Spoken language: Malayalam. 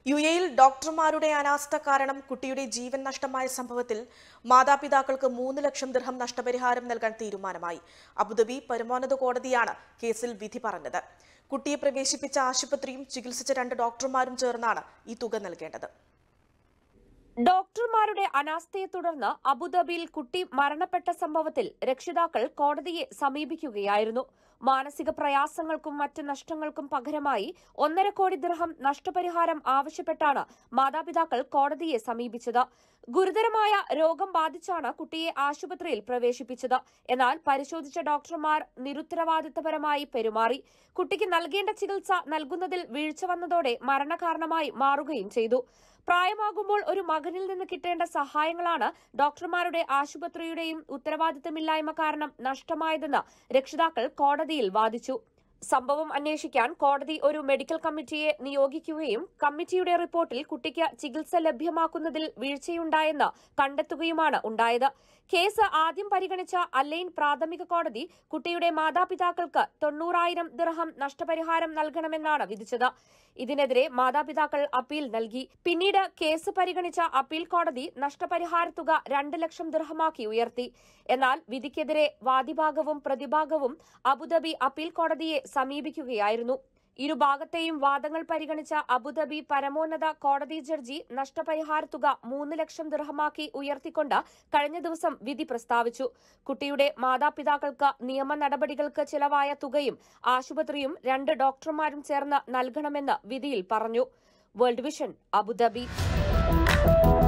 യു എയിൽ ഡോക്ടർമാരുടെ അനാസ്ഥ കാരണം കുട്ടിയുടെ ജീവൻ നഷ്ടമായ സംഭവത്തിൽ മാതാപിതാക്കൾക്ക് മൂന്ന് ലക്ഷം ദിർഹം നഷ്ടപരിഹാരം നൽകാൻ തീരുമാനമായി അബുദാബി പരമോന്നത കോടതിയാണ് കേസിൽ വിധി പറഞ്ഞത് കുട്ടിയെ പ്രവേശിപ്പിച്ച ആശുപത്രിയും ചികിത്സിച്ച രണ്ട് ഡോക്ടർമാരും ചേർന്നാണ് ഈ തുക നൽകേണ്ടത് ഡോക്ടർമാരുടെ അനാസ്ഥയെ തുടർന്ന് അബുദാബിയിൽ കുട്ടി മരണപ്പെട്ട സംഭവത്തിൽ രക്ഷിതാക്കൾ കോടതിയെ സമീപിക്കുകയായിരുന്നു മാനസിക പ്രയാസങ്ങൾക്കും മറ്റ് നഷ്ടങ്ങൾക്കും പകരമായി ഒന്നര കോടി ദിർഹം നഷ്ടപരിഹാരം ആവശ്യപ്പെട്ടാണ് മാതാപിതാക്കൾ കോടതിയെ സമീപിച്ചത് ഗുരുതരമായ രോഗം ബാധിച്ചാണ് കുട്ടിയെ ആശുപത്രിയിൽ പ്രവേശിപ്പിച്ചത് എന്നാൽ പരിശോധിച്ച ഡോക്ടർമാർ നിരുത്തരവാദിത്തപരമായി പെരുമാറി കുട്ടിക്ക് നൽകേണ്ട ചികിത്സ നൽകുന്നതിൽ വീഴ്ച വന്നതോടെ മരണകാരണമായി മാറുകയും ചെയ്തു പ്രായമാകുമ്പോൾ ഒരു മകനിൽ നിന്ന് കിട്ടേണ്ട സഹായങ്ങളാണ് ഡോക്ടർമാരുടെ ആശുപത്രിയുടെയും ഉത്തരവാദിത്തമില്ലായ്മ കാരണം നഷ്ടമായതെന്ന് രക്ഷിതാക്കൾ കോടതിയിൽ വാദിച്ചു സംഭവം അന്വേഷിക്കാൻ കോടതി ഒരു മെഡിക്കൽ കമ്മിറ്റിയെ നിയോഗിക്കുകയും കമ്മിറ്റിയുടെ റിപ്പോർട്ടിൽ കുട്ടിക്ക് ചികിത്സ ലഭ്യമാക്കുന്നതിൽ വീഴ്ചയുണ്ടായെന്ന് കണ്ടെത്തുകയുമാണ് ഉണ്ടായത് കേസ് ആദ്യം പരിഗണിച്ച അല്ലൈൻ പ്രാഥമിക കോടതി കുട്ടിയുടെ മാതാപിതാക്കൾക്ക് തൊണ്ണൂറായിരം ദിർഹം നഷ്ടപരിഹാരം നൽകണമെന്നാണ് വിധിച്ചത് ഇതിനെതിരെ മാതാപിതാക്കൾ അപ്പീൽ നൽകി പിന്നീട് കേസ് പരിഗണിച്ച അപ്പീൽ കോടതി നഷ്ടപരിഹാര തുക രണ്ട് ലക്ഷം ദിർഹമാക്കി ഉയർത്തി എന്നാൽ വിധിക്കെതിരെ വാദിഭാഗവും പ്രതിഭാഗവും അബുദാബി അപ്പീൽ കോടതിയെ സമീപിക്കുകയായിരുന്നു ഇരുഭാഗത്തെയും വാദങ്ങൾ പരിഗണിച്ച അബുദാബി പരമോന്നത കോടതി ജഡ്ജി നഷ്ടപരിഹാര തുക മൂന്ന് ലക്ഷം ദിർഹമാക്കി ഉയർത്തിക്കൊണ്ട് കഴിഞ്ഞ ദിവസം വിധി പ്രസ്താവിച്ചു കുട്ടിയുടെ മാതാപിതാക്കൾക്ക് നിയമ നടപടികൾക്ക് ചിലവായ തുകയും ആശുപത്രിയും രണ്ട് ഡോക്ടർമാരും ചേർന്ന് നൽകണമെന്ന് വിധിയിൽ പറഞ്ഞു വേൾഡ് വിഷൻ അബുദാബി